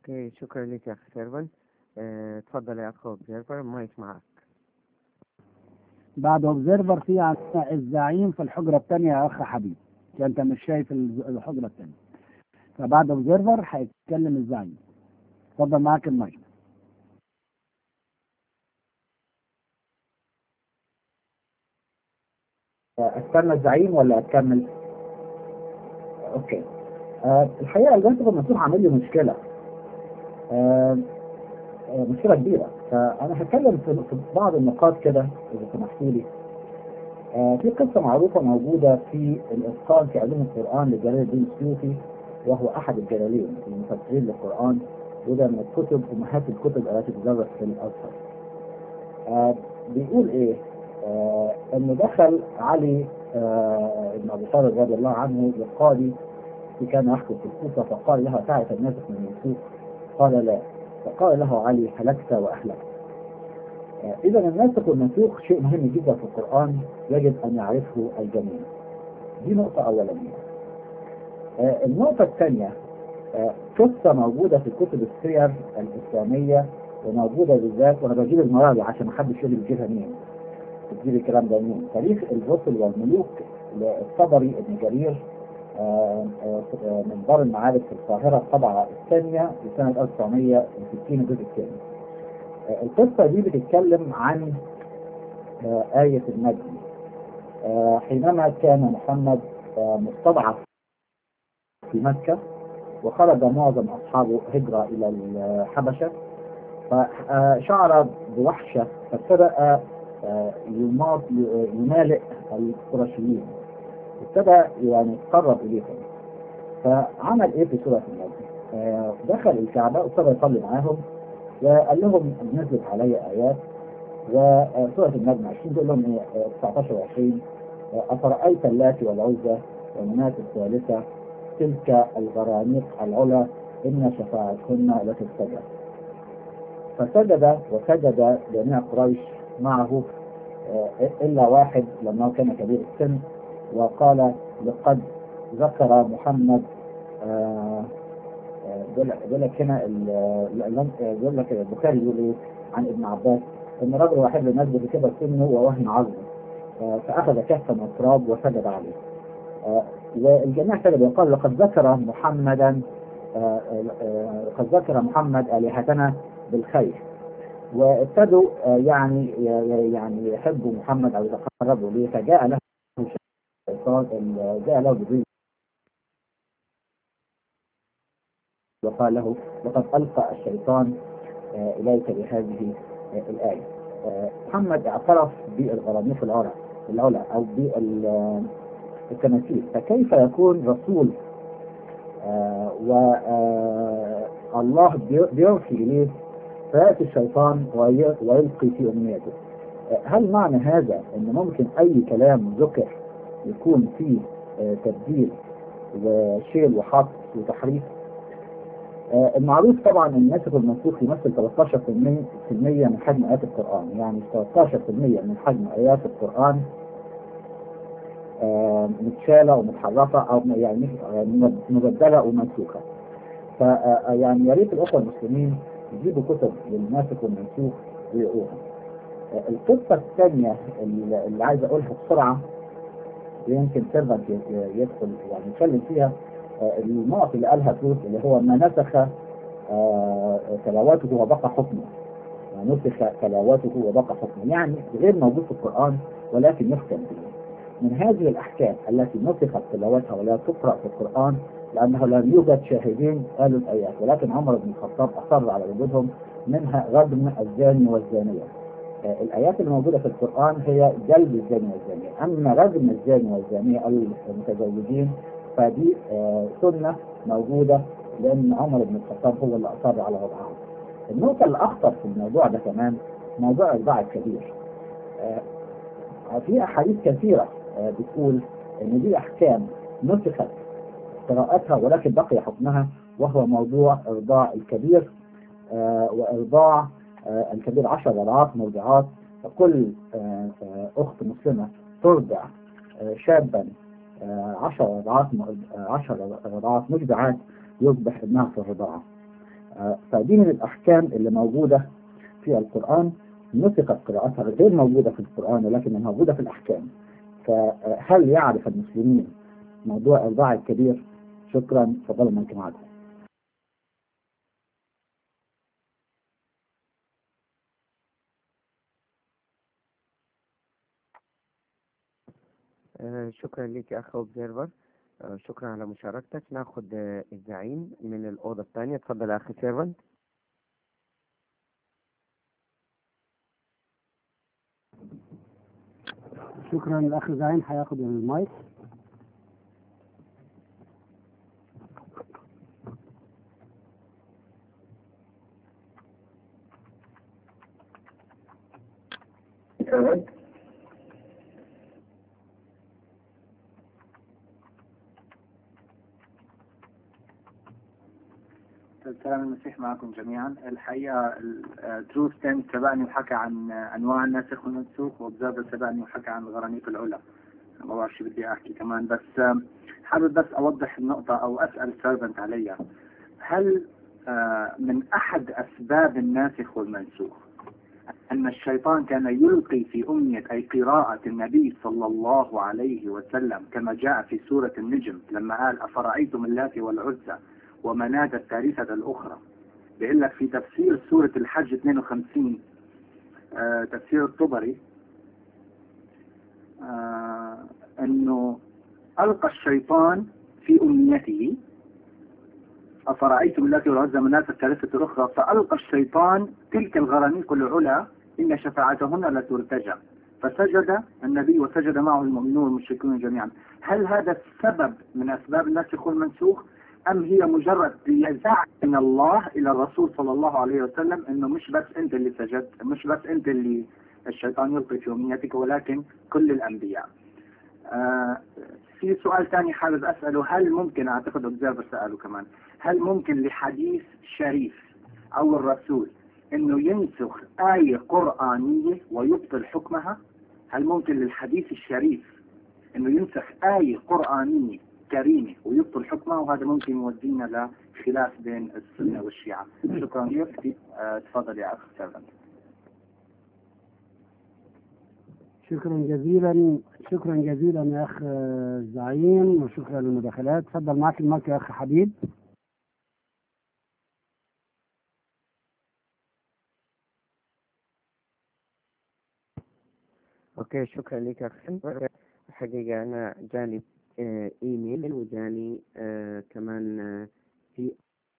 اوكي شكرا لك يا اخي سيرفن اه، تفضل يا اخ اوبزيرفر المايك معك بعد اوبزرفر في عندنا الزعيم في الحجره الثانيه يا اخ حبيب عشان انت مش شايف الز- الحجره الثانيه فبعد اوبزرفر هيتكلم الزعيم اتفضل معاك المايك استنى الزعيم ولا اكمل؟ اوكي آه الحقيقه الجانب المفتوح عامل لي مشكله آه آه مشكله كبيره فانا هتكلم في في بعض النقاط كده اذا سمحتوا لي آه في قصه معروفه موجوده في الاتقان في علوم القران لجلال الدين السيوطي وهو احد الجلالين المفسرين للقران وده من الكتب امهات الكتب التي تدرس في الازهر آه بيقول ايه آه انه دخل علي آه بن ابي طالب رضي الله عنه للقاضي التي كان يحكم في الكوفه فقال له تعرف الناسخ من المنسوخ؟ قال لا فقال له علي هلكت واهلكت آه اذا الناسخ والمنسوخ شيء مهم جدا في القران يجب ان يعرفه الجميع دي نقطه اولانيه آه النقطه الثانيه آه قصه موجوده في كتب السير الاسلاميه وموجوده بالذات وانا بجيب المراجع عشان ما حدش يقول لي بتجيبها منين بتجيب الكلام ده منين تاريخ الرسل والملوك للطبري ابن جرير آه، آه، آه، من دار المعارف في القاهرة الطبعة الثانية لسنة 1960 الجزء الثاني. آه، القصة دي بتتكلم عن آه، آية النجم. آه، حينما كان محمد آه، مستضعف في مكة وخرج معظم أصحابه هجرة إلى الحبشة فشعر بوحشة فابتدأ آه، يماط- يمالئ القرشيين ابتدى يعني يتقرب اليهم فعمل ايه في سوره النجم؟ آه، دخل الكعبه وابتدى يصلي معاهم وقال لهم نزلت علي ايات وسوره النجم 20 تقول لهم ايه آه، 19 و20 افرايت اللات والعزى والمناه الثالثه تلك الغرانيق العلا ان شفاعتهن لتستجب فسجد وسجد جميع قريش معه آه، الا واحد لانه كان كبير السن وقال لقد ذكر محمد آه، آه، بيقول لك- بيقول لك هنا ال- ال- ال- بيقول لك البخاري بيقول ايه عن ابن عباس ان رجل واحد لم يثبت كبر سنه ووهن عظمه آه، فاخذ كفا من التراب وسجد عليه آه، والجميع سجد وقال لقد ذكر محمدا آه، آه، لقد ذكر محمد الهتنا بالخير وابتدوا آه، يعني يعني يحبوا محمد او يتقربوا اليه فجاء له الشيطان ال- جاء له جبريل وقال له لقد ألقى الشيطان آه، إليك بهذه آه، الآية آه، محمد اعترف بالغرانيق العلا العلا أو بالتماثيل فكيف يكون رسول والله بيوحي إليه فيأتي الشيطان وي- ويلقي في أمنيته آه، هل معنى هذا أن ممكن أي كلام ذكر يكون فيه آه، تبديل وشيل وحط وتحريف آه، المعروف طبعا ان الناسخ والمنسوخ يمثل 13% في المية من حجم ايات القران يعني 13% من حجم ايات القران آه، متشاله ومتحرفه او يعني يعني مبدله ومنسوخه ف آه، يعني يا ريت الاخوه المسلمين يجيبوا كتب للناسخ والمنسوخ ويقروها آه، القصه الثانيه اللي اللي عايز اقولها بسرعه يمكن سيرفنت يدخل يعني يتكلم فيها آه، النقط اللي قالها فلوس اللي هو ما نسخ آه، تلاوته وبقى حكمه ما نسخ تلاوته وبقى حكمه يعني غير موجود في القرآن ولكن يختم به من هذه الأحكام التي نسخت تلاوتها ولا تقرأ في القرآن لأنه لم يوجد شاهدين قالوا الآيات ولكن عمر بن الخطاب أصر على وجودهم منها رجم الزاني والزانية آه، الآيات الموجودة في القرآن هي جلب الزاني والزانية أما رجم الزاني والزانية المتزوجين فدي آه، سنة موجودة لأن عمر بن الخطاب هو اللي أصر على وضعها. النقطة اللي أخطر في الموضوع ده كمان موضوع الباع الكبير. آه، في أحاديث كثيرة آه، بتقول إن دي أحكام نسخت قراءتها ولكن بقي حكمها وهو موضوع إرضاع الكبير آه، وإرضاع آه، الكبير عشر رضعات مرضعات فكل آه، آه، أخت مسلمة ترضع آه، شابا آه، عشر رضعات م- آه، عشر رضعات مجدعات يصبح ابنها في الرضاعة آه، فدي من الأحكام اللي موجودة في القرآن نسقت قراءتها غير موجودة في القرآن ولكن موجودة في الأحكام فهل يعرف المسلمين موضوع الضاع الكبير شكرا تفضلوا منكم معكم آه، شكرا لك يا أخ أوبزيرفر آه، شكرا على مشاركتك ناخد آه، الزعيم من الأوضة الثانية اتفضل يا أخي سيرفنت شكرا الاخ زعيم هياخد المايك سلام المسيح معكم جميعا الحقيقة دروس تاني سبقني وحكى عن أنواع الناسخ والمنسوخ وبزابر سبقني وحكى عن الغرانيق العلا ما بعرف شو بدي أحكي كمان بس آم، حابب بس أوضح النقطة أو أسأل سيرفنت عليها هل آه، من أحد أسباب الناسخ والمنسوخ أن الشيطان كان يلقي في أمنية أي قراءة النبي صلى الله عليه وسلم كما جاء في سورة النجم لما قال أفرأيتم اللات والعزى ومناة الثالثة الأخرى بيقول لك في تفسير سورة الحج 52 آه تفسير الطبري آه أنه ألقى الشيطان في أمنيته أفرأيتم اللاتي والعزى مناة الثالثة الأخرى فألقى الشيطان تلك الغرانيق العلا إن شفاعتهن لترتجى فسجد النبي وسجد معه المؤمنون والمشركون جميعا هل هذا السبب من أسباب النسخ والمنسوخ أم هي مجرد يزع من الله إلى الرسول صلى الله عليه وسلم أنه مش بس أنت اللي سجدت مش بس أنت اللي الشيطان يلقي في أمنيتك ولكن كل الأنبياء آه في سؤال ثاني حابب أسأله هل ممكن أعتقد أوبزيرفر سأله كمان هل ممكن لحديث شريف أو الرسول أنه ينسخ آية قرآنية ويبطل حكمها هل ممكن للحديث الشريف أنه ينسخ آية قرآنية كريمة ويبطل حكمها وهذا ممكن يودينا لخلاف بين السنة والشيعة شكرا لك آه، تفضل يا أخ سيرفنت شكرا جزيلا شكرا جزيلا يا اخ زعيم وشكرا للمداخلات تفضل معك المايك يا اخ حبيب اوكي شكرا لك يا اخي حقيقة انا جاني آه، ايميل وجاني آه، كمان آه، في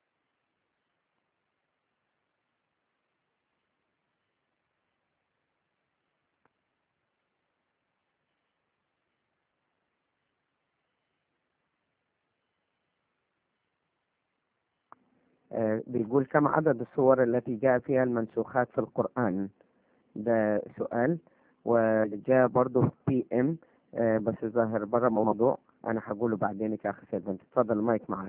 آه، بيقول كم عدد الصور التي جاء فيها المنسوخات في القرآن ده سؤال وجاء برضه بي ام آه، بس ظاهر بره الموضوع انا هقوله بعدين يا اخي سيدنا اتفضل المايك معك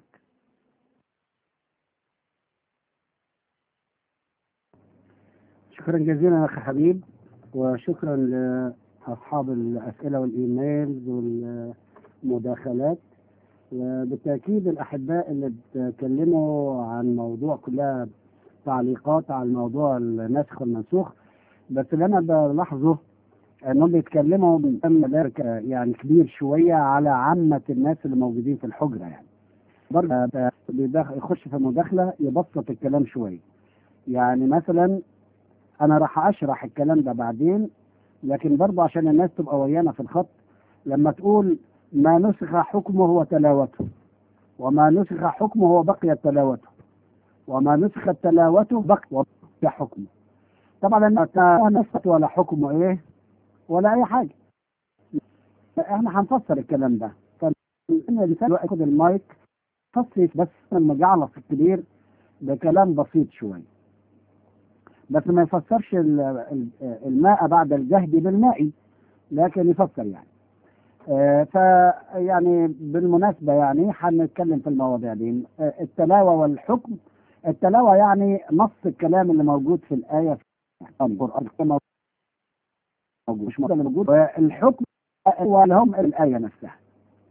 شكرا جزيلا يا اخ حبيب وشكرا لاصحاب الاسئله والايميلز والمداخلات وبالتاكيد الاحباء اللي بيتكلموا عن موضوع كلها تعليقات على موضوع النسخ والمنسوخ بس اللي انا بلاحظه انهم بيتكلموا بكم ذلك يعني كبير شويه على عامه الناس اللي موجودين في الحجره يعني برضه بيدخ- يخش في مداخله يبسط الكلام شويه يعني مثلا انا راح اشرح الكلام ده بعدين لكن برضه عشان الناس تبقى ويانا في الخط لما تقول ما نسخ حكمه هو تلاوته وما نسخ حكمه هو بقي تلاوته وما نسخ تلاوته بقي حكمه طبعا لا نسخت ولا حكمه ايه ولا اي حاجه احنا هنفسر الكلام ده فانا لسان ياخد المايك فصل بس المجعلص الكبير بكلام بسيط شويه بس ما يفسرش ال- ال- الماء بعد الجهد بالماء لكن يفسر يعني آه، فيعني بالمناسبة يعني هنتكلم في المواضيع دي آه، التلاوة والحكم التلاوة يعني نص الكلام اللي موجود في الآية في القرآن كما موجود مش اللي موجود والحكم هو اللي هم الآية نفسها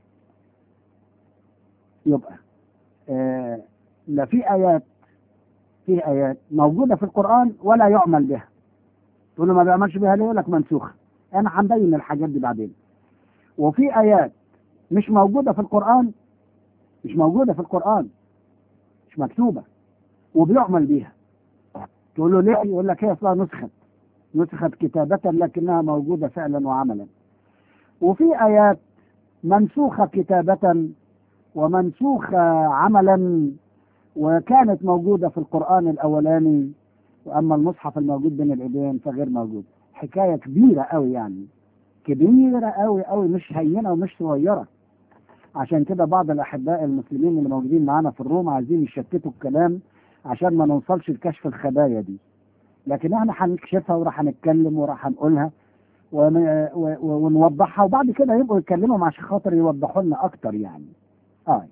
يبقى آه، لا في آيات فيه آيات موجودة في القرآن ولا يعمل بها تقول له ما بيعملش بها ليه يقول لك منسوخة أنا هنبين الحاجات دي بعدين وفي آيات مش موجودة في القرآن مش موجودة في القرآن مش مكتوبة وبيعمل بيها تقول له ليه يقول لك هي اصلها نسخت نسخت كتابة لكنها موجودة فعلا وعملا وفي آيات منسوخة كتابة ومنسوخة عملا وكانت موجودة في القرآن الأولاني وأما المصحف الموجود بين الإيدين فغير موجود حكاية كبيرة أوي يعني كبيرة أوي أوي مش هينة ومش صغيرة عشان كده بعض الأحباء المسلمين اللي موجودين معانا في الروم عايزين يشتتوا الكلام عشان ما نوصلش لكشف الخبايا دي لكن احنا هنكشفها وراح هنتكلم وراح هنقولها ون- و- و- ونوضحها وبعد كده يبقوا يتكلموا عشان خاطر يوضحوا لنا اكتر يعني اه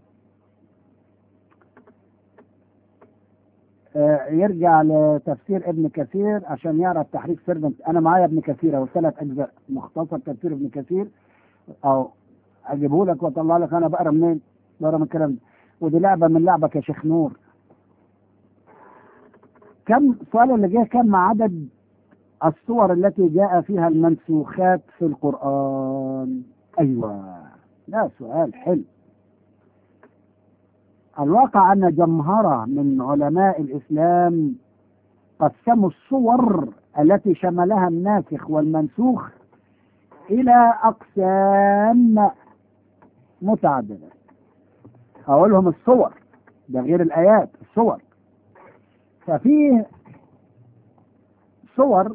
آه، يرجع لتفسير ابن كثير عشان يعرف تحريك سر انا معايا ابن كثير او ثلاث اجزاء مختصر تفسير ابن كثير او اجيبه لك واطلع لك انا بقرا منين بقرا من الكلام ده ودي لعبه من لعبك يا شيخ نور كم السؤال اللي جه كم عدد الصور التي جاء فيها المنسوخات في القرآن أيوة لا سؤال حلو الواقع أن جمهرة من علماء الإسلام قسموا الصور التي شملها الناسخ والمنسوخ إلى أقسام متعددة أقولهم الصور ده غير الآيات الصور ففيه صور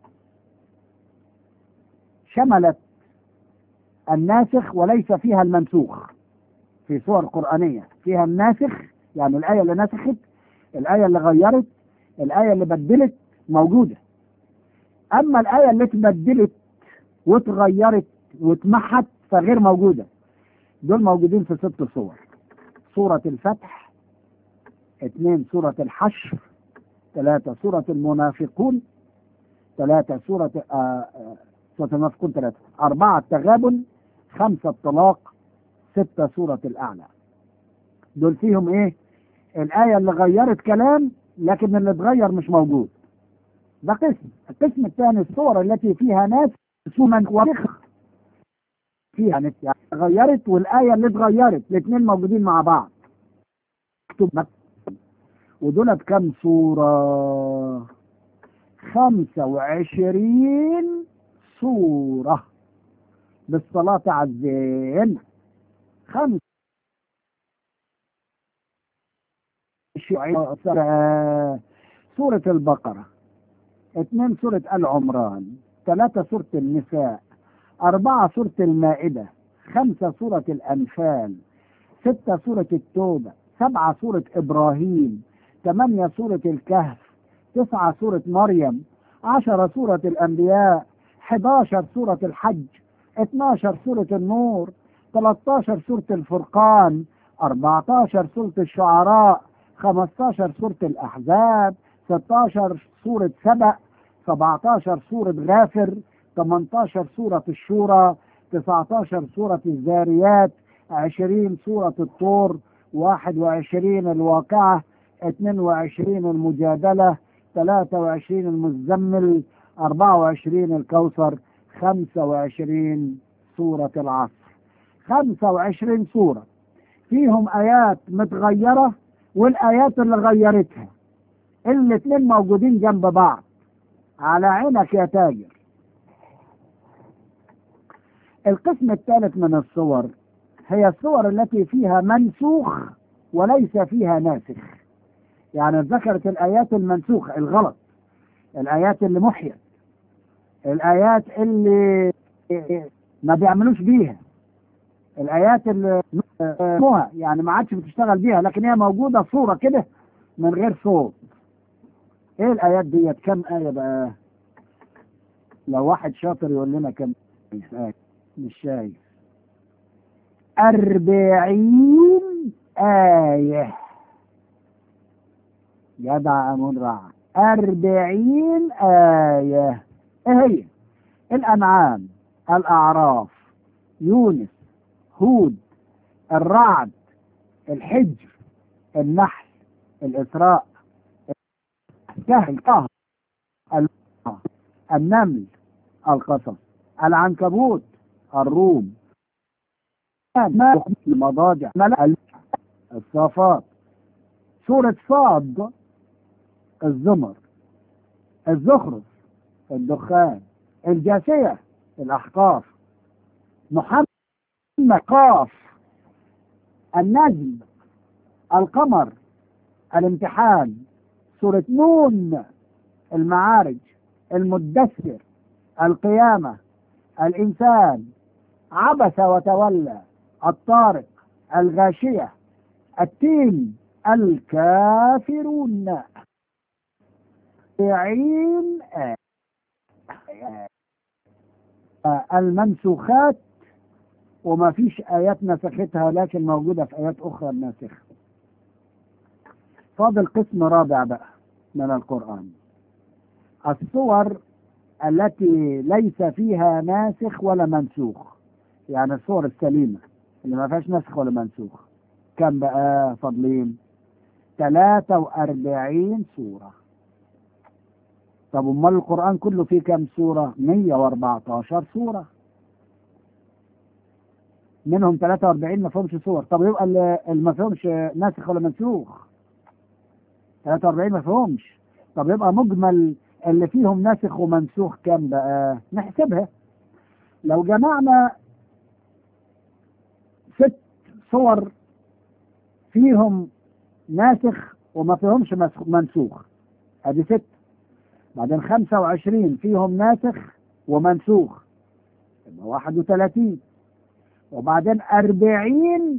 شملت الناسخ وليس فيها المنسوخ في صور قرآنية فيها الناسخ يعني الآية اللي نسخت الآية اللي غيرت الآية اللي بدلت موجودة أما الآية اللي اتبدلت واتغيرت واتمحت فغير موجودة دول موجودين في ست صور سورة الفتح اثنين سورة الحشر ثلاثة سورة المنافقون ثلاثة سورة آه آه سورة المنافقون ثلاثة أربعة التغابن خمسة الطلاق ستة سورة الأعلى دول فيهم إيه؟ الآية اللي غيرت كلام لكن اللي اتغير مش موجود ده قسم القسم الثاني الصور التي فيها ناس سمن ونخ فيها ناس يعني غيرت والآية اللي اتغيرت الاثنين موجودين مع بعض اكتب ودول بكم صورة خمسة وعشرين صورة بالصلاة على الزين خمسة سورة البقرة اثنين سورة العمران ثلاثة سورة النساء أربعة سورة المائدة خمسة سورة الأنفال ستة سورة التوبة سبعة سورة إبراهيم ثمانية سورة الكهف تسعة سورة مريم عشرة سورة الأنبياء 11 سورة الحج 12 سورة النور 13 سورة الفرقان 14 سورة الشعراء 15 سورة الأحزاب 16 سورة سبأ 17 سورة غافر 18 سورة الشورى 19 سورة الزاريات 20 سورة الطور 21 الواقعة 22 المجادلة 23 المزمل 24 الكوثر 25 سورة العصر 25 سورة فيهم آيات متغيرة والآيات اللي غيرتها الاثنين موجودين جنب بعض على عينك يا تاجر القسم الثالث من الصور هي الصور التي فيها منسوخ وليس فيها ناسخ يعني ذكرت الآيات المنسوخة الغلط الآيات اللي محيت الآيات اللي ما بيعملوش بيها الآيات اللي موها يعني ما عادش بتشتغل بيها لكن هي موجودة صورة كده من غير صوت ايه الآيات ديت كم آية بقى لو واحد شاطر يقول لنا كم آية مش شايف أربعين آية جدع أمون رعى أربعين آية إيه هي الأنعام الأعراف يونس هود الرعد الحجر النحل الإسراء كهف طه ال- النمل القصص العنكبوت الروم ما المضاجع ملأ الصافات سورة صاد الزمر الزخرف الدخان الجاثية الأحقاف محمد قاف النجم القمر الامتحان سورة نون المعارج المدثر القيامة الإنسان عبس وتولى الطارق الغاشية التين الكافرون عين المنسوخات وما فيش آيات نسختها لكن موجودة في آيات أخرى ناسخة فاضل قسم رابع بقى من القرآن الصور التي ليس فيها ناسخ ولا منسوخ يعني الصور السليمة اللي ما فيهاش نسخ ولا منسوخ كم بقى فاضلين 43 سورة طب امال القرآن كله فيه كم سورة 114 سورة منهم 43 ما فيهمش صور طب يبقى اللي اللي ما فيهمش ناسخ ولا منسوخ 43 ما فيهمش طب يبقى مجمل اللي فيهم ناسخ ومنسوخ كام بقى نحسبها لو جمعنا ست صور فيهم ناسخ وما فيهمش مسخ- منسوخ ادي ست بعدين 25 فيهم ناسخ ومنسوخ يبقى 31 وبعدين 40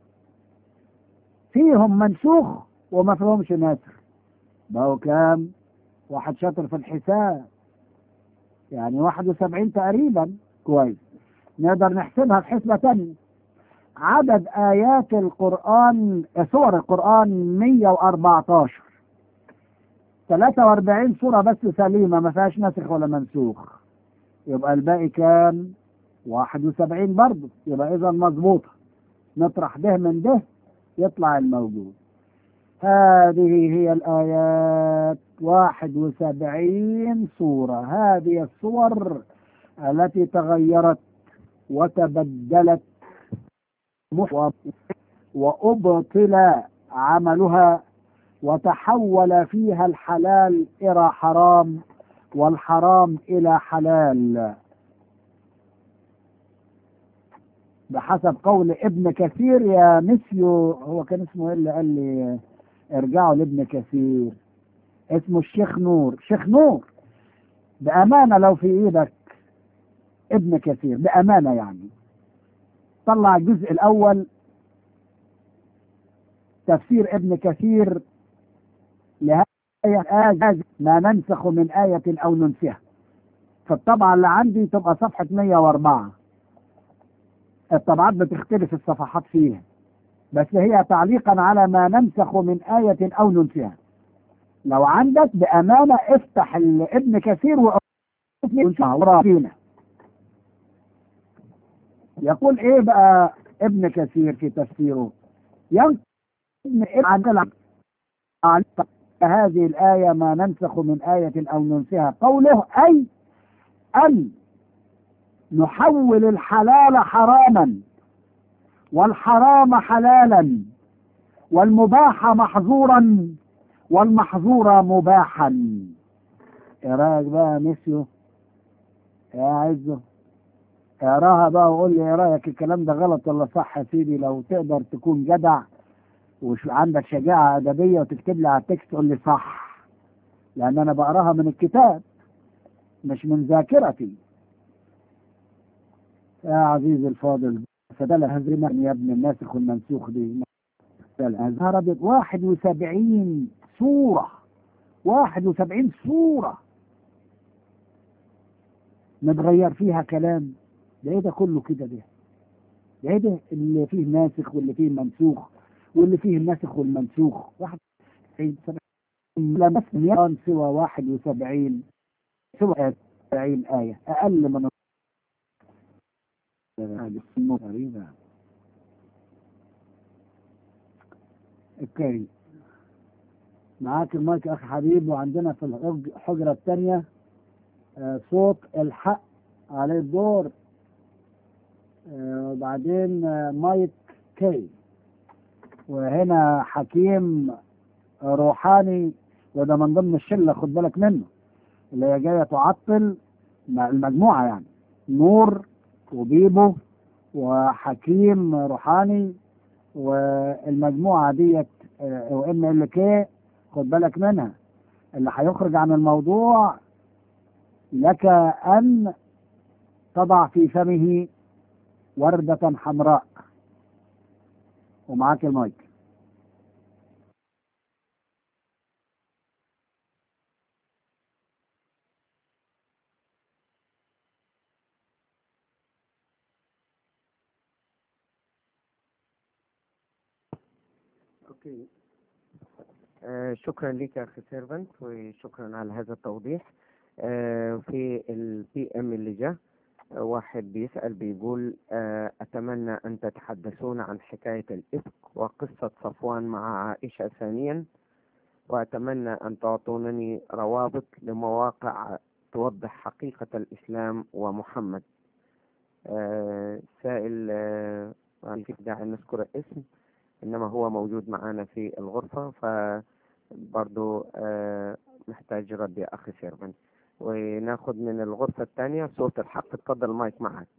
فيهم منسوخ وما فيهمش ناسخ بقوا كام؟ واحد شاطر في الحساب يعني 71 تقريبا كويس نقدر نحسبها بحسبة تانية عدد آيات القرآن سور القرآن 114 43 سورة بس سليمة ما فيهاش ناسخ ولا منسوخ يبقى الباقي كام 71 برضه يبقى إذا مظبوطة نطرح ده من ده يطلع الموجود هذه هي الآيات 71 سورة هذه الصور التي تغيرت وتبدلت محو- وأبطل عملها وتحول فيها الحلال إلى حرام والحرام إلى حلال بحسب قول ابن كثير يا مسيو هو كان اسمه ايه اللي قال لي ارجعوا لابن كثير اسمه الشيخ نور شيخ نور بأمانة لو في ايدك ابن كثير بأمانة يعني طلع الجزء الأول تفسير ابن كثير لهذه الآية ما ننسخ من آية أو ننسها فالطبعة اللي عندي تبقى صفحة 104 الطبعات بتختلف الصفحات فيها بس هي تعليقا على ما ننسخ من آية أو ننسها لو عندك بأمانة افتح ال- ابن كثير وقرأ فينا يقول ايه بقى ابن كثير في تفسيره ينقل عن عن هذه الآية ما ننسخ من آية أو ننسها قوله أي أن نحول الحلال حراما والحرام حلالا والمباح محظورا والمحظور مباحا ايه رايك بقى يا ميسيو يا عزه اقراها بقى وقول لي ايه رايك الكلام ده غلط ولا صح يا سيدي لو تقدر تكون جدع وش عندك شجاعه ادبيه وتكتب لي على التكست تقول لي صح لان انا بقراها من الكتاب مش من ذاكرتي يا عزيزي الفاضل فده هزرنا يا ابن الناسخ والمنسوخ دي الازهر ابيض 71 سوره 71 سوره متغير فيها كلام ده ايه ده كله كده ده ده ايه ده اللي فيه ناسخ واللي فيه منسوخ واللي فيه الناسخ والمنسوخ واحد لا مثل سوى 71 سوى 70 آية أقل من السنة تقريبا اوكي معاك المايك يا أخي حبيب وعندنا في الحج- الحجرة الثانية آه، صوت الحق عليه الدور آه، وبعدين آه، مايك كي وهنا حكيم روحاني وده من ضمن الشلة خد بالك منه اللي هي جاية تعطل مع المجموعة يعني نور وبيبو وحكيم روحاني والمجموعة ديت وام ال كي خد بالك منها اللي هيخرج عن الموضوع لك ان تضع في فمه وردة حمراء ومعاك المايك اوكي آه شكرا لك يا اخي سيرفنت وشكرا على هذا التوضيح آه في البي ام اللي جاء آه واحد بيسأل بيقول آه اتمنى ان تتحدثون عن حكاية الافك وقصة صفوان مع عائشة ثانيا واتمنى ان تعطونني روابط لمواقع توضح حقيقة الاسلام ومحمد آه سائل آه ما في داعي نذكر اسم انما هو موجود معانا في الغرفة فبرضو آه، محتاج رد يا اخي سيرفن وناخد من الغرفة الثانية صوت الحق اتفضل مايك معك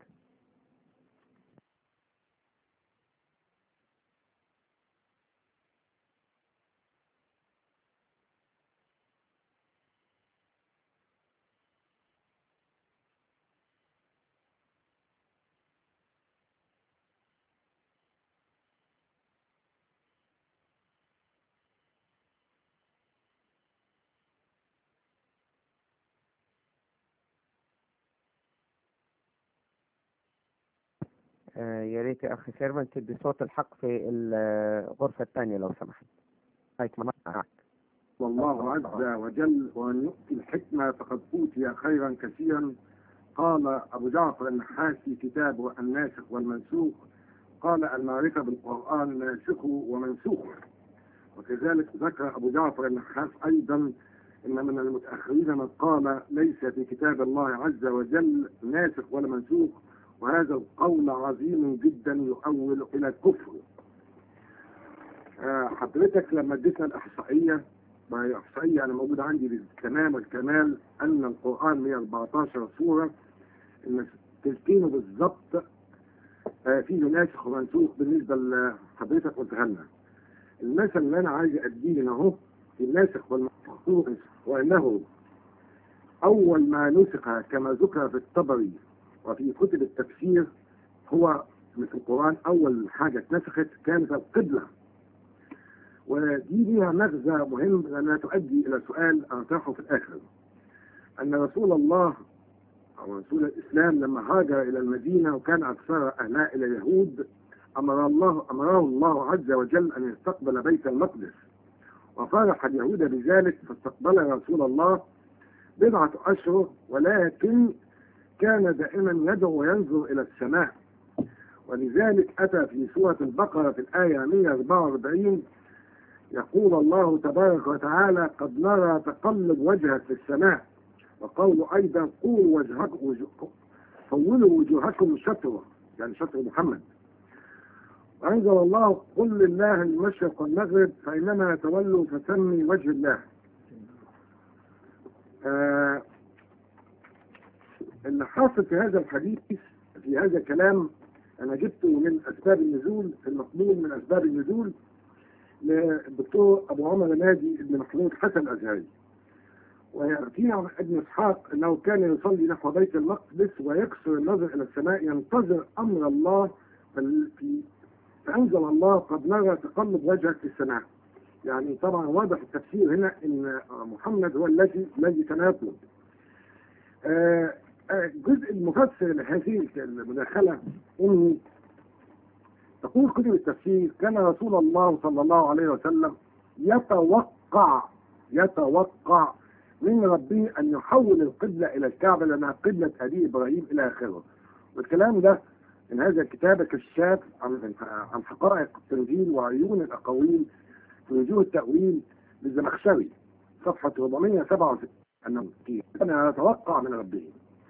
آه، يا ريت يا اخي سيرفن تدي صوت الحق في الغرفة الثانية لو سمحت مايك معك والله عز وجل وأن يؤتي الحكمة فقد أوتي خيرا كثيرا قال أبو جعفر النحاس في كتابه الناسخ والمنسوخ قال المعرفة بالقرآن ناسخ ومنسوخ وكذلك ذكر أبو جعفر النحاس أيضا إن من المتأخرين من قال ليس في كتاب الله عز وجل ناسخ ولا منسوخ وهذا القول عظيم جدا يؤول إلى الكفر آه، حضرتك لما اديتنا الإحصائية ما هي إحصائية أنا موجود عندي بالتمام والكمال أن القرآن 114 سورة إن تلتينه بالظبط آه، فيه ناسخ ومنسوخ بالنسبة لحضرتك قلتها لنا. المثل اللي أنا عايز أديه هنا أهو في الناسخ والمنسوخ وأنه أول ما نسخ كما ذكر في الطبري وفي كتب التفسير هو مثل القرآن أول حاجة اتنسخت كانت القبلة ودي ليها مغزى مهم لأنها تؤدي إلى سؤال أطرحه في الآخر أن رسول الله أو رسول الإسلام لما هاجر إلى المدينة وكان أكثر أهلها إلى اليهود أمر الله أمره الله عز وجل أن يستقبل بيت المقدس وفرح اليهود بذلك فاستقبل رسول الله بضعة أشهر ولكن كان دائما يدعو وينظر إلى السماء ولذلك أتى في سورة البقرة في الآية 144 يقول الله تبارك وتعالى قد نرى تقلب وجهك في السماء وقول أيضا قولوا وجهكم وجه- حولوا وجوهكم شطرة يعني شطر محمد وأنزل الله قل لله المشرق والمغرب فإنما تولوا فسمي وجه الله آه اللي حاصل في هذا الحديث في هذا الكلام أنا جبته من أسباب النزول في المقبول من أسباب النزول للدكتور أبو عمر نادي بن محمود حسن الأزهري ويأتينا عن ابن إسحاق أنه كان يصلي نحو بيت المقدس ويكسر النظر إلى السماء ينتظر أمر الله فال- في فأنزل الله قد نرى تقلب وجهك في السماء يعني طبعا واضح التفسير هنا ان محمد هو الذي الذي كان يطلب آه، آه، الجزء المفسر لهذه المداخله ان تقول كتب التفسير كان رسول الله صلى الله عليه وسلم يتوقع يتوقع من ربه ان يحول القبله الى الكعبه لانها قبله ابي ابراهيم الى اخره والكلام ده من هذا الكتاب كشاف عن عن حقائق التنزيل وعيون الاقاويل في وجوه التأويل للزمخشري صفحة 467 أنه كان يتوقع من ربه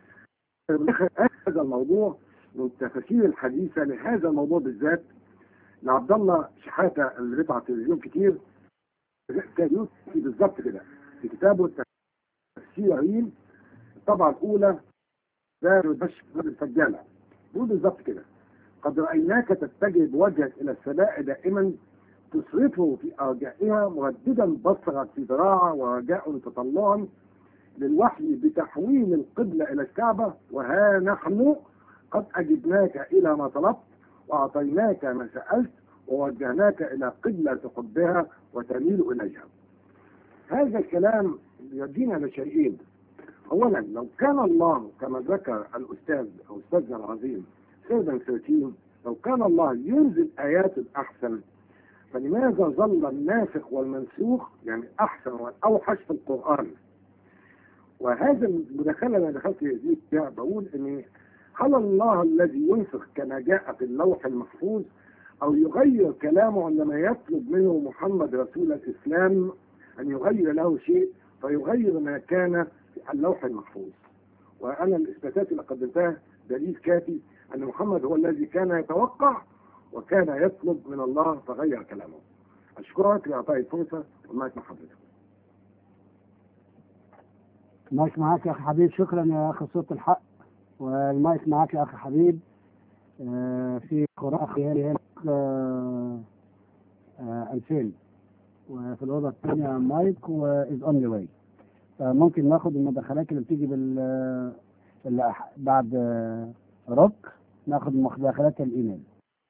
هذا الموضوع من التفاسير الحديثة لهذا الموضوع بالذات لعبد الله شحاتة اللي بيطلع تلفزيون كتير كان في بالظبط كده في كتابه تفسيرين الطبعة الأولى ده مش الفجالة بيقول بالظبط كده قد رأيناك تتجه بوجهك إلى السماء دائما تصرفه في أرجائها مرددا بصرك في ذراعة ورجاء تطلعا للوحي بتحويل القبلة إلى الكعبة وها نحن قد أجبناك إلى ما طلبت وأعطيناك ما سألت ووجهناك إلى قبلة تحبها وتميل إليها هذا الكلام يدينا لشيئين أولا لو كان الله كما ذكر الأستاذ أو أستاذنا العظيم سيدا 13 لو كان الله ينزل آيات أحسن فلماذا ظل الناسخ والمنسوخ يعني أحسن والأوحش في القرآن وهذا المداخلة اللي دخلت فيها بقول إن هل الله الذي ينسخ كما جاء في اللوح المحفوظ أو يغير كلامه عندما يطلب منه محمد رسول الإسلام أن يغير له شيء فيغير ما كان في اللوح المحفوظ وأنا الإثباتات اللي قدمتها دليل كافي أن محمد هو الذي كان يتوقع وكان يطلب من الله فغير كلامه أشكرك لإعطائي الفرصة والمايك مع حضرتك المايك معاك يا أخي حبيب شكرا يا أخي صوت الحق والمايك معاك يا أخي حبيب آه، في قراءة خيالي هنا آه، آه، 2000 وفي الأوضة الثانية مايك وإز أونلي واي ممكن ناخد المداخلات اللي بتيجي بال اللي أح- بعد آه، روك ناخد مداخلات الإيميل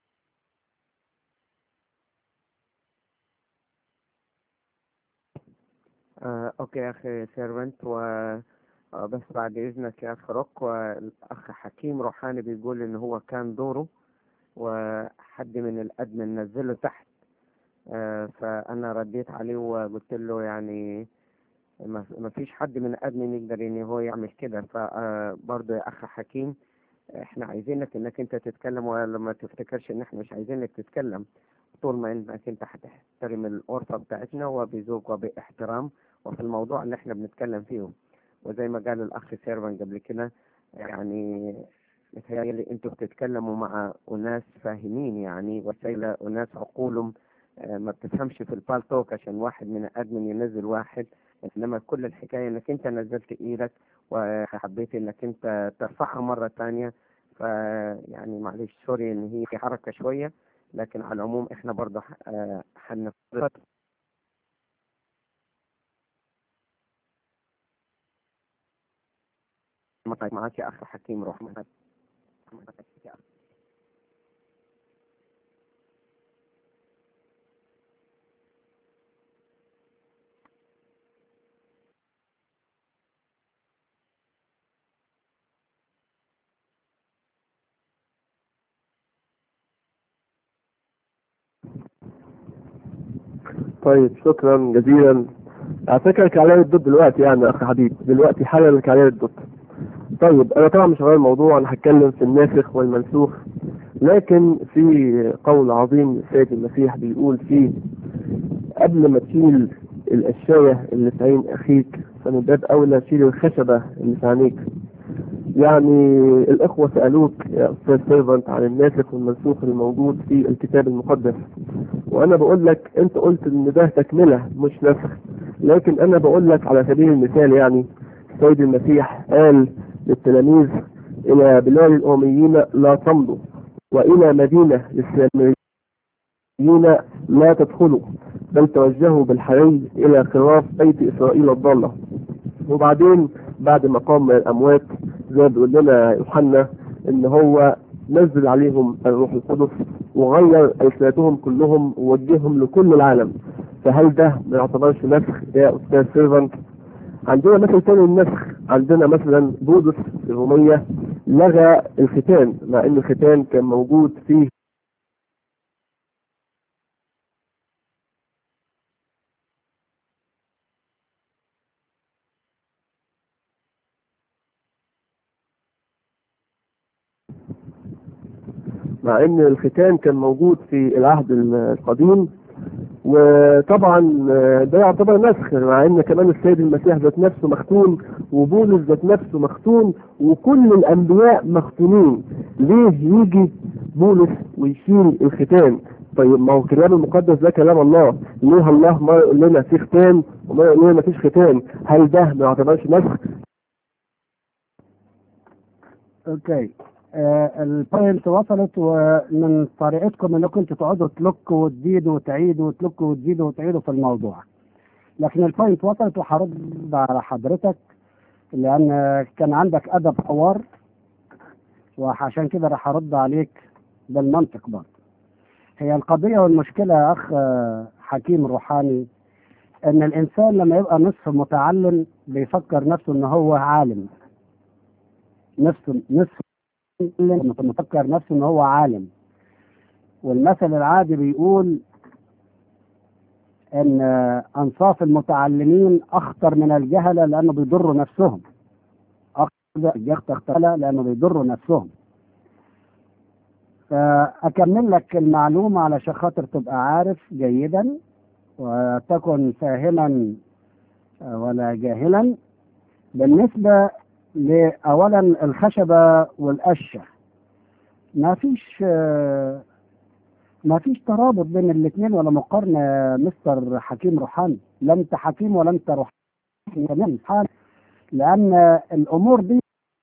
آه، اوكي يا اخي سيرفنت و آه، بس بعد اذنك يا اخ روك والاخ حكيم روحاني بيقول ان هو كان دوره وحد من الادمن نزله تحت آه، فانا رديت عليه وقلت له يعني ما ما فيش حد من الادمن يقدر ان هو يعمل كده فبرضه يا اخ حكيم احنا عايزينك انك انت تتكلم ولا ما تفتكرش ان احنا مش عايزينك تتكلم طول ما انك انت هتحترم الغرفة بتاعتنا وبذوق وباحترام وفي الموضوع اللي احنا بنتكلم فيه وزي ما قال الاخ سيرفن قبل كده يعني متهيألي انتوا بتتكلموا مع اناس فاهمين يعني وسيلة اناس عقولهم آه، ما بتفهمش في البالتوك عشان واحد من الادمن ينزل واحد انما كل الحكاية انك انت نزلت ايدك وحبيت انك انت ترفعها مرة تانية فيعني معلش سوري ان هي حركة شوية لكن على العموم احنا برضه ح- آه، حنفرط معاك يا اخ حكيم روح معاك طيب شكرا جزيلا على فكرة الكعلية الضد دلوقتي يعني يا أخي حبيب دلوقتي حالا الكعلية الضد طيب أنا طبعا مش هغير الموضوع أنا هتكلم في الناسخ والمنسوخ لكن في قول عظيم السيد المسيح بيقول فيه قبل ما تشيل القشاية اللي في عين أخيك فمن باب أولى شيل الخشبة اللي في عينيك يعني الإخوة سألوك يا أستاذ سيرفنت عن الناسخ والمنسوخ الموجود في الكتاب المقدس وأنا بقول لك أنت قلت إن ده تكملة مش نسخ لكن أنا بقول لك على سبيل المثال يعني السيد المسيح قال للتلاميذ إلى بلاد الأميين لا تمضوا وإلى مدينة للسامريين لا تدخلوا بل توجهوا بالحري إلى خراف بيت إسرائيل الضالة وبعدين بعد ما قام من الأموات زي ما بيقول لنا يوحنا إن هو نزل عليهم الروح القدس وغير ألسنتهم كلهم ووجههم لكل العالم فهل ده ما يعتبرش نسخ يا أستاذ سيرفنت عندنا مثل تاني النسخ عندنا مثلا بولس في الرومية لغى الختان مع ان الختان كان موجود فيه مع ان الختان كان موجود في العهد القديم وطبعا آه، ده يعتبر نسخ مع ان كمان السيد المسيح ذات نفسه مختون وبولس ذات نفسه مختون وكل الانبياء مختونين ليه يجي بولس ويشيل الختان طيب ما هو الكتاب المقدس ده كلام الله ليه الله ما يقول لنا في ختان وما يقول لنا ما فيش ختان هل ده ما يعتبرش نسخ اوكي آه البوينت وصلت ومن طريقتكم انكم انتوا تقعدوا تلكوا وتزيدوا وتعيدوا وتلكوا وتزيدوا وتعيدوا في الموضوع لكن البوينت وصلت وهرد على حضرتك لان كان عندك ادب حوار وعشان كده راح ارد عليك بالمنطق برضه هي القضية والمشكلة يا أخ آه، حكيم روحاني إن الإنسان لما يبقى نصف متعلم بيفكر نفسه إن هو عالم نفسه نصف مفكر نفسه إن هو عالم والمثل العادي بيقول إن آه، أنصاف المتعلمين أخطر من الجهلة لأنه بيضروا نفسهم أخطر لأنه بيضروا نفسهم فأكمل لك المعلومة علشان خاطر تبقى عارف جيدا وتكن فاهما ولا جاهلا بالنسبة لأولا الخشبة والقشة ما فيش ما فيش ترابط بين الاثنين ولا مقارنة يا مستر حكيم روحاني لا انت حكيم ولا انت روحاني كمان لأن الأمور دي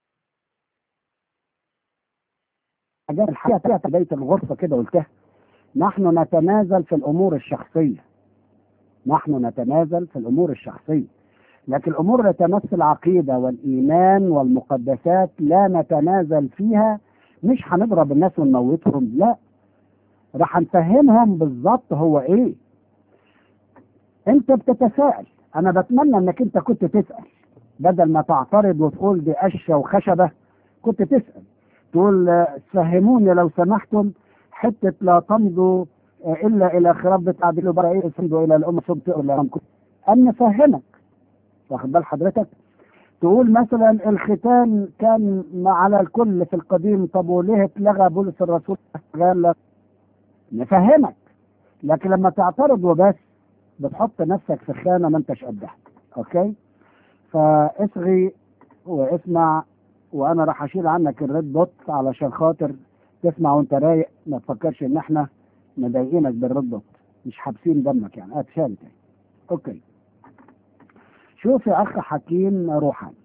حاجات الحقيقة فيها في بداية الغرفة كده قلتها نحن نتنازل في الأمور الشخصية نحن نتنازل في الأمور الشخصية لكن الأمور التي تمس العقيدة والإيمان والمقدسات لا نتنازل فيها مش هنضرب الناس ونموتهم لا راح نفهمهم بالظبط هو ايه انت بتتساءل انا بتمنى انك انت كنت تسأل بدل ما تعترض وتقول دي قشة وخشبة كنت تسأل تقول آه، فهموني لو سمحتم حتة لا تمضوا آه، إلا إلى خراب بتعديل بقى إيه تمضوا إلى الأمة صوب تقرا أن نفهمك واخد بال حضرتك تقول مثلا الختان كان مع- على الكل في القديم طب وليه اتلغى بولس الرسول قال لك نفهمك لكن لما تعترض وبس بتحط نفسك في خانه ما انتش قدها اوكي فاصغي واسمع وانا راح اشيل عنك الريد دوت علشان خاطر تسمع وانت رايق ما تفكرش ان احنا مضايقينك بالريد دوت مش حابسين دمك يعني اتشال تاني اوكي شوف يا اخ حكيم روحاني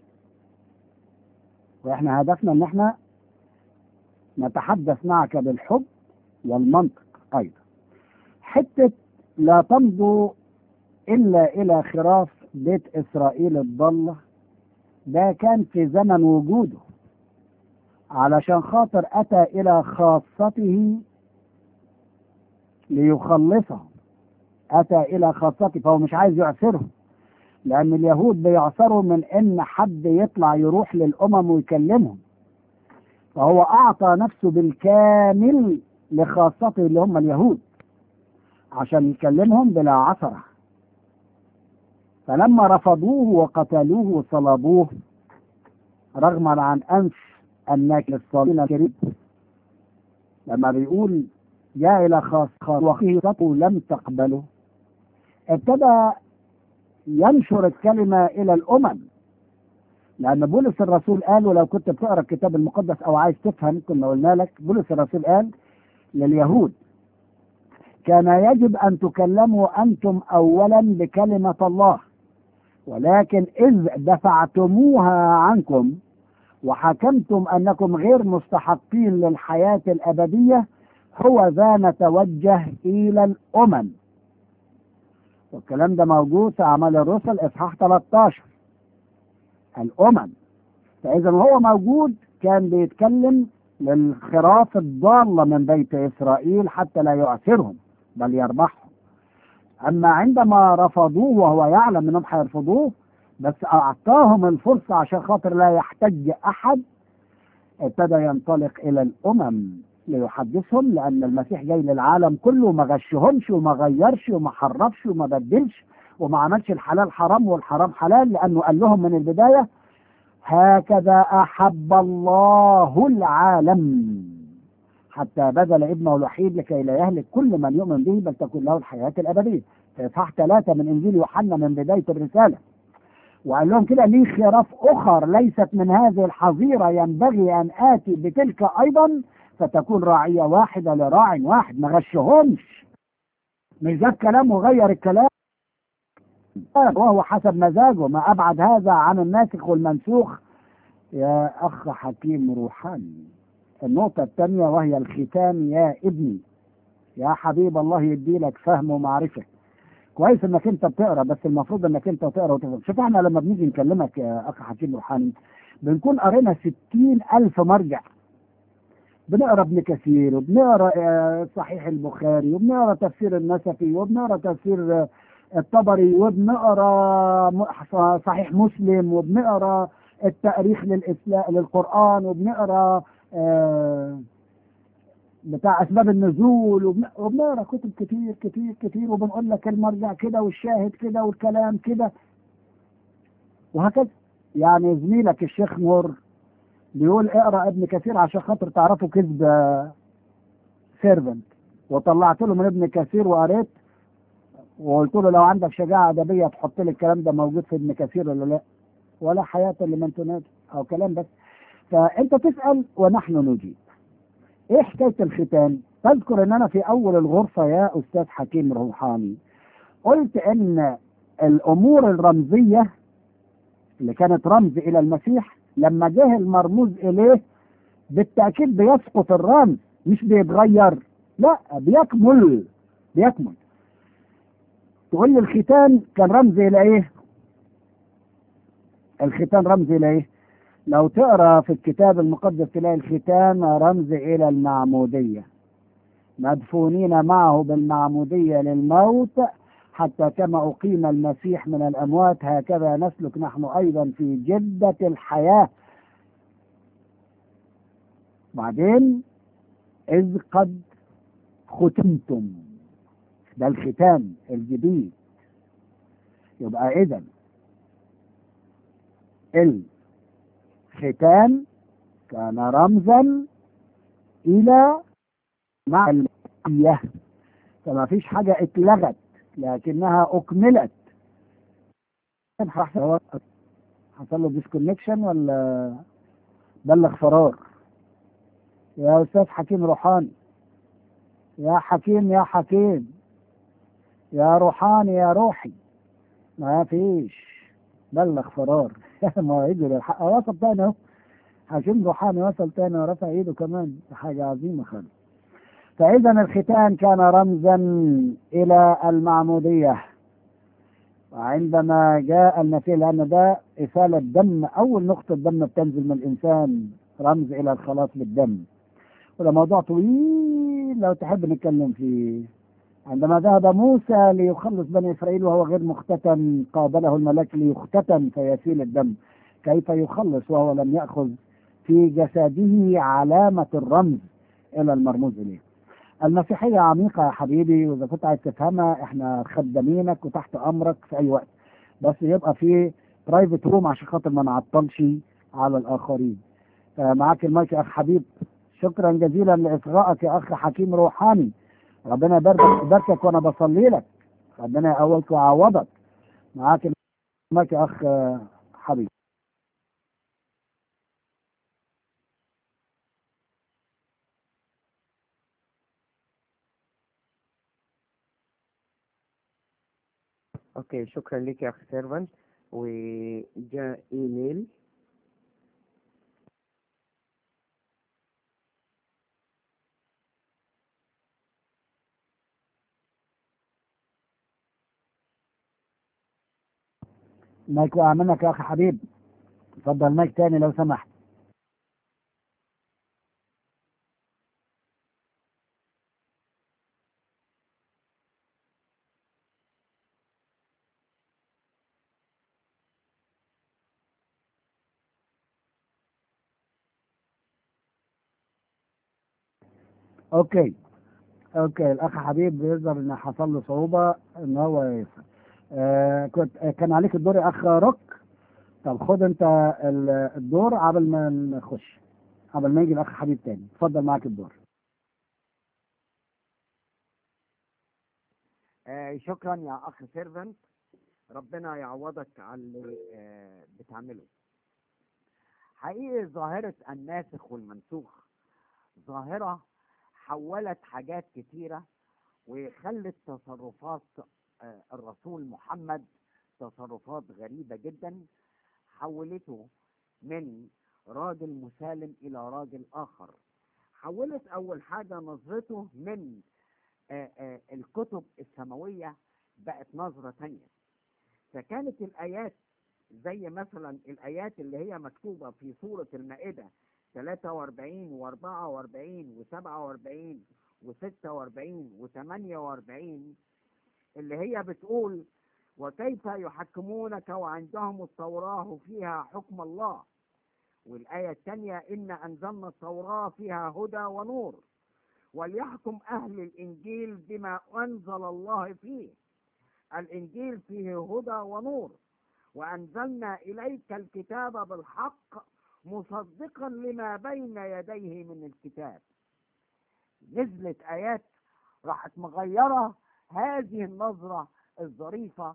واحنا هدفنا ان احنا نتحدث معك بالحب والمنطق ايضا حته لا تمضوا الا الى خراف بيت اسرائيل الضاله ده كان في زمن وجوده علشان خاطر اتى الى خاصته ليخلصهم اتى الى خاصته فهو مش عايز يعسرهم لان اليهود بيعصروا من ان حد يطلع يروح للامم ويكلمهم فهو اعطى نفسه بالكامل لخاصته اللي هم اليهود عشان يكلمهم بلا عثره فلما رفضوه وقتلوه وصلبوه رغما عن انف الناك للصالحين الكريم لما بيقول جاء الى خاص خاص وخيرته لم تقبله ابتدى ينشر الكلمة إلى الأمم لأن بولس الرسول قال ولو كنت بتقرأ الكتاب المقدس أو عايز تفهم كنا قلنا لك بولس الرسول قال لليهود كان يجب أن تكلموا أنتم أولا بكلمة الله ولكن إذ دفعتموها عنكم وحكمتم أنكم غير مستحقين للحياة الأبدية هو ذا نتوجه إلى الأمم والكلام ده موجود في أعمال الرسل إصحاح 13 الأمم فإذا هو موجود كان بيتكلم للخراف الضالة من بيت إسرائيل حتى لا يعثرهم بل يربحهم أما عندما رفضوه وهو يعلم أنهم هيرفضوه بس أعطاهم الفرصة عشان خاطر لا يحتج أحد ابتدى ينطلق إلى الأمم ليحدثهم لأن المسيح جاي للعالم كله وما غشهمش وما غيرش وما حرفش وما بدلش وما عملش الحلال حرام والحرام حلال لأنه قال لهم من البداية هكذا أحب الله العالم حتى بذل ابنه الوحيد لكي لا يهلك كل من يؤمن به بل تكون له الحياة الأبدية في إصحاح ثلاثة من إنجيل يوحنا من بداية الرسالة وقال لهم كده لي خراف أخر ليست من هذه الحظيرة ينبغي أن آتي بتلك أيضا فتكون راعية واحدة لراع واحد ما غشهمش مش جاب كلام وغير الكلام وهو حسب مزاجه ما أبعد هذا عن الناسخ والمنسوخ يا أخ حكيم روحاني النقطة الثانية وهي الختام يا ابني يا حبيب الله يديلك فهم ومعرفة كويس انك انت بتقرا بس المفروض انك انت تقرا وتفهم شوف احنا لما بنيجي نكلمك يا اخ حكيم روحاني بنكون قرينا ستين الف مرجع بنقرا ابن كثير وبنقرا آه، صحيح البخاري وبنقرا تفسير النسفي وبنقرا تفسير آه، الطبري وبنقرا م- صحيح مسلم وبنقرا التاريخ للإسلام للقرآن وبنقرا آه، بتاع أسباب النزول وبن- وبنقرا كتب كتير كتير كتير وبنقول لك المرجع كده والشاهد كده والكلام كده وهكذا يعني زميلك الشيخ نور بيقول اقرا ابن كثير عشان خاطر تعرفوا كذب سيرفنت وطلعت له من ابن كثير وقريت وقلت له لو عندك شجاعه ادبيه تحط لي الكلام ده موجود في ابن كثير ولا لا ولا حياه لمن تنادي او كلام بس فانت تسال ونحن نجيب ايه حكايه الختان تذكر ان انا في اول الغرفه يا استاذ حكيم روحاني قلت ان الامور الرمزيه اللي كانت رمز الى المسيح لما جه المرموز اليه بالتاكيد بيسقط الرمز مش بيتغير لا بيكمل بيكمل تقول لي الختان كان رمز الى ايه الختان رمز الى ايه لو تقرا في الكتاب المقدس تلاقي الختان رمز الى المعموديه مدفونين معه بالمعموديه للموت حتى كما اقيم المسيح من الاموات هكذا نسلك نحن ايضا في جده الحياه بعدين اذ قد ختمتم ده الختام الجديد يبقى اذا الختان كان رمزا الى مع المعية فما فيش حاجة اتلغت لكنها اكملت حصل له ديسكونكشن ولا بلغ فرار يا استاذ حكيم روحاني يا حكيم يا حكيم يا روحاني يا روحي ما فيش بلغ فرار ما يجي للحق وصل تاني اهو حكيم روحاني وصل تاني ورفع ايده كمان حاجة عظيمة خالص فإذا الختان كان رمزا إلى المعمودية وعندما جاء المسيح لأن ده إسالة دم أول نقطة دم بتنزل من الإنسان رمز إلى الخلاص بالدم وده موضوع طويل لو تحب نتكلم فيه عندما ذهب موسى ليخلص بني إسرائيل وهو غير مختتن قابله الملاك ليختتن فيسيل الدم كيف يخلص وهو لم يأخذ في جسده علامة الرمز إلى المرموز إليه المسيحية عميقة يا حبيبي وإذا كنت عايز تفهمها إحنا خدامينك وتحت أمرك في أي وقت بس يبقى في برايفت روم عشان خاطر ما نعطلش على الآخرين آه، معاك المايك يا أخ حبيب شكرا جزيلا لإصغائك يا أخ حكيم روحاني ربنا يبارك يباركك وأنا بصلي لك ربنا يقويك ويعوضك معاك المايك يا أخ آه، حبيب اوكي شكرا لك يا اخ سيرفنت وجاء ايميل مايك وقع منك يا أخ حبيب اتفضل مايك تاني لو سمحت اوكي اوكي الاخ حبيب بيظهر ان حصل له صعوبه ان هو يسأل. آه كنت آه، كان عليك الدور يا اخ روك طب خد انت ال- الدور قبل ما نخش قبل ما يجي الاخ حبيب تاني اتفضل معاك الدور آه شكرا يا اخ سيرفنت ربنا يعوضك على اللي آه بتعمله حقيقي ظاهرة الناسخ والمنسوخ ظاهرة حولت حاجات كتيرة وخلت تصرفات آه الرسول محمد تصرفات غريبة جدا حولته من راجل مسالم إلى راجل آخر حولت أول حاجة نظرته من آه آه الكتب السماوية بقت نظرة تانية فكانت الآيات زي مثلا الآيات اللي هي مكتوبة في سورة المائدة 43 و 44 و 47 و 46 و 48 اللي هي بتقول وكيف يحكمونك وعندهم التوراة فيها حكم الله والآية الثانية إن أنزلنا التوراة فيها هدى ونور وليحكم أهل الإنجيل بما أنزل الله فيه الإنجيل فيه هدى ونور وأنزلنا إليك الكتاب بالحق مصدقا لما بين يديه من الكتاب نزلت آيات راحت مغيرة هذه النظرة الظريفة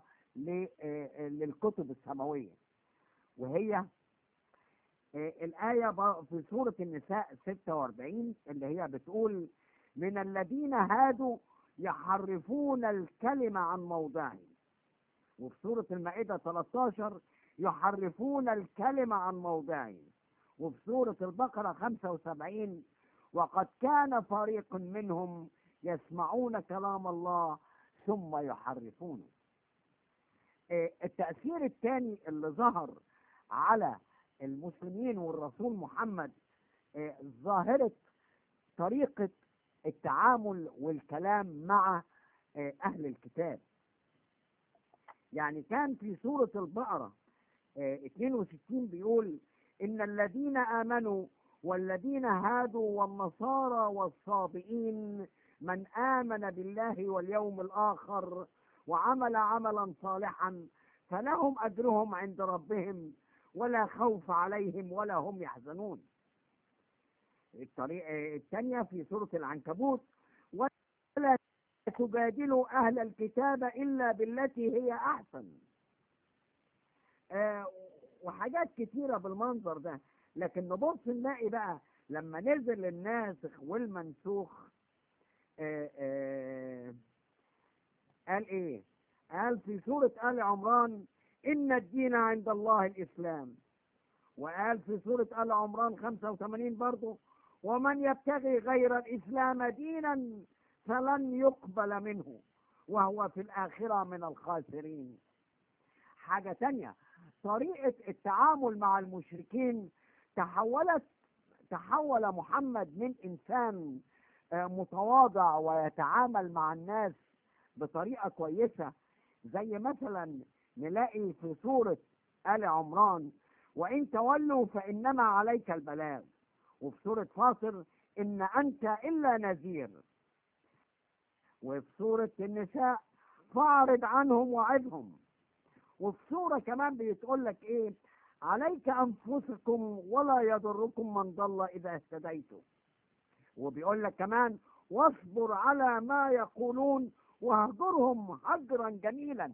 للكتب السماوية وهي الآية في سورة النساء 46 اللي هي بتقول من الذين هادوا يحرفون الكلمة عن موضعه وفي سورة المائدة 13 يحرفون الكلمة عن موضعه وفي سورة البقرة 75 وقد كان فريق منهم يسمعون كلام الله ثم يحرفونه التأثير الثاني اللي ظهر على المسلمين والرسول محمد ظاهرة طريقة التعامل والكلام مع أهل الكتاب يعني كان في سورة البقرة 62 بيقول إن الذين آمنوا والذين هادوا والنصارى والصابئين من آمن بالله واليوم الآخر وعمل عملا صالحا فلهم أجرهم عند ربهم ولا خوف عليهم ولا هم يحزنون الطريقة الثانية في سورة العنكبوت ولا تجادلوا أهل الكتاب إلا بالتي هي أحسن آه وحاجات كتيرة بالمنظر ده لكن نبص نلاقي بقى لما نزل الناسخ والمنسوخ آه آه قال ايه قال في سورة آل عمران إن الدين عند الله الإسلام وقال في سورة آل عمران 85 برضه ومن يبتغي غير الإسلام دينا فلن يقبل منه وهو في الآخرة من الخاسرين حاجة تانية طريقة التعامل مع المشركين تحولت تحول محمد من إنسان متواضع ويتعامل مع الناس بطريقة كويسة زي مثلا نلاقي في سورة آل عمران وإن تولوا فإنما عليك البلاغ وفي سورة فاطر إن أنت إلا نذير وفي سورة النساء فاعرض عنهم وعظهم وفي سورة كمان بيتقول لك إيه عليك أنفسكم ولا يضركم من ضل إذا اهتديتم وبيقول لك كمان واصبر على ما يقولون واهجرهم هجرا جميلا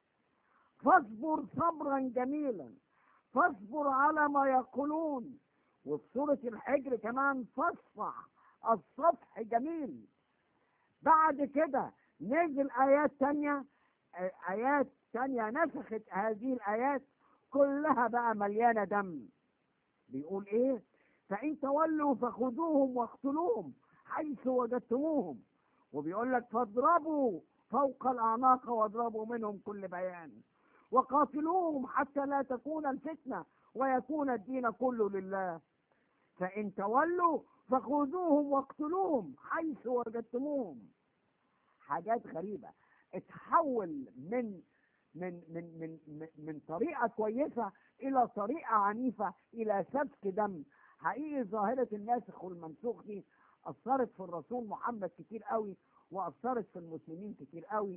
فاصبر صبرا جميلا فاصبر على ما يقولون وفي سورة الحجر كمان فاصفح الصفح جميل بعد كده نزل آيات تانية آيات تانية نسخت هذه الآيات كلها بقى مليانة دم بيقول ايه فإن تولوا فخذوهم واقتلوهم حيث وجدتموهم وبيقول لك فاضربوا فوق الأعناق واضربوا منهم كل بيان وقاتلوهم حتى لا تكون الفتنة ويكون الدين كله لله فإن تولوا فخذوهم واقتلوهم حيث وجدتموهم حاجات غريبة اتحول من من من من من, من طريقة كويسة إلى طريقة عنيفة إلى سفك دم حقيقي ظاهرة الناسخ والمنسوخ دي أثرت في الرسول محمد كتير قوي وأثرت في المسلمين كتير قوي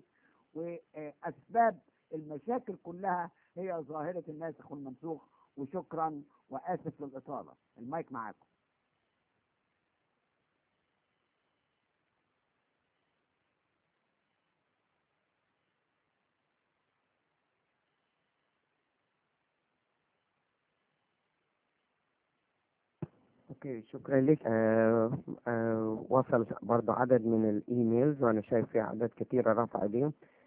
وأسباب المشاكل كلها هي ظاهرة الناسخ والمنسوخ وشكرا وآسف للإطالة المايك معاكم اوكي شكرا لك آه آه وصل برضه عدد من الايميلز وانا شايف في عدد كثيره رفع ايديهم